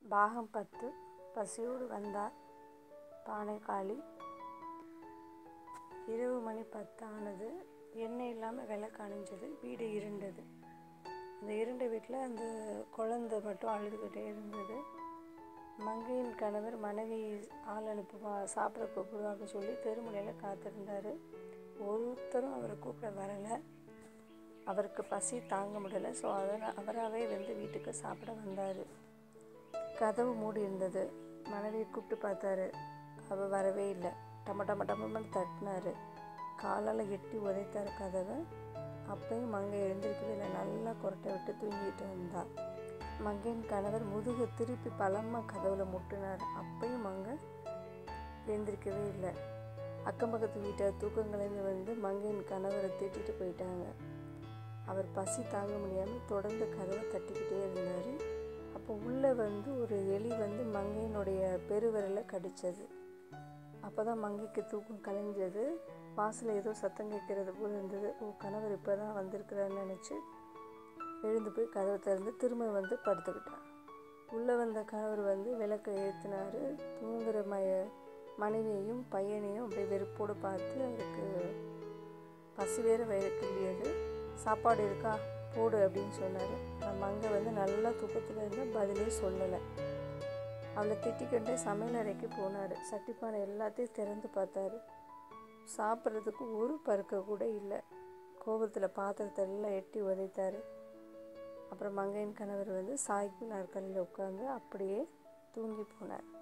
பாகம் பத்து பசியோடு வந்தார் பானை காலி இரவு மணி பத்து ஆனது எண்ணெய் இல்லாமல் விளக்கு அணிஞ்சது வீடு இருண்டது அந்த இருண்ட வீட்டில் அந்த குழந்தை மட்டும் அழுதுகிட்டே இருந்தது மங்கையின் கணவர் மனைவி ஆள் அனுப்புவா சாப்பிட கூப்பிடுவாங்க சொல்லி தெருமுனையில் காத்திருந்தார் ஒருத்தரும் அவரை கூப்பிட வரலை அவருக்கு பசி தாங்க முடியல ஸோ அதனால் அவராகவே வந்து வீட்டுக்கு சாப்பிட வந்தார் கதவு மூடி இருந்தது மனைவியை கூப்பிட்டு பார்த்தாரு அவள் வரவே இல்லை டம டம டமன்னு தட்டினாரு காலால் எட்டி உதைத்தார் கதவை அப்பையும் மங்கை எழுந்திருக்கவே இல்லை நல்லா கொரட்டை விட்டு தூங்கிட்டு இருந்தா மங்கையின் கணவர் முதுகு திருப்பி பலமாக கதவில் முட்டினார் அப்பையும் மங்கை எழுந்திருக்கவே இல்லை அக்கம் பக்கத்து வீட்டார் தூக்கங்கலேருந்து வந்து மங்கையின் கணவரை திட்டிட்டு போயிட்டாங்க அவர் பசி தாங்க முடியாமல் தொடர்ந்து கதவை தட்டிக்கிட்டே இருந்தார் அப்போ உள்ளே வந்து ஒரு எலி வந்து மங்கையினுடைய பெருவிரலை கடித்தது அப்போ தான் மங்கைக்கு தூக்கம் கலைஞ்சது வாசலில் ஏதோ சத்தம் கேட்குறது போல் இருந்தது ஓ கணவர் இப்போ தான் வந்திருக்கிறான்னு நினச்சி எழுந்து போய் கதவை திறந்து திரும்ப வந்து படுத்துக்கிட்டான் உள்ளே வந்த கணவர் வந்து விளக்கை ஏற்றினார் தூங்குற மய மனைவியையும் பையனையும் அப்படியே வெறுப்போடு பார்த்து அவருக்கு பசி வேறு வயிறு கிள்ளியது சாப்பாடு இருக்கா போடு அப்படின்னு சொன்னார் நம்ம அங்கே வந்து நல்லா தூக்கத்தில் இருந்தால் பதிலே சொல்லலை அவளை திட்டிக்கிட்டே சமையல் அறைக்கு போனார் சட்டிப்பானை எல்லாத்தையும் திறந்து பார்த்தாரு சாப்பிட்றதுக்கு ஒரு பருக்க கூட இல்லை கோபத்தில் பாத்திரத்தை எல்லாம் எட்டி உதைத்தார் அப்புறம் மங்கையின் கணவர் வந்து சாய்க்கு நாற்காலியில் உட்காந்து அப்படியே தூங்கி போனார்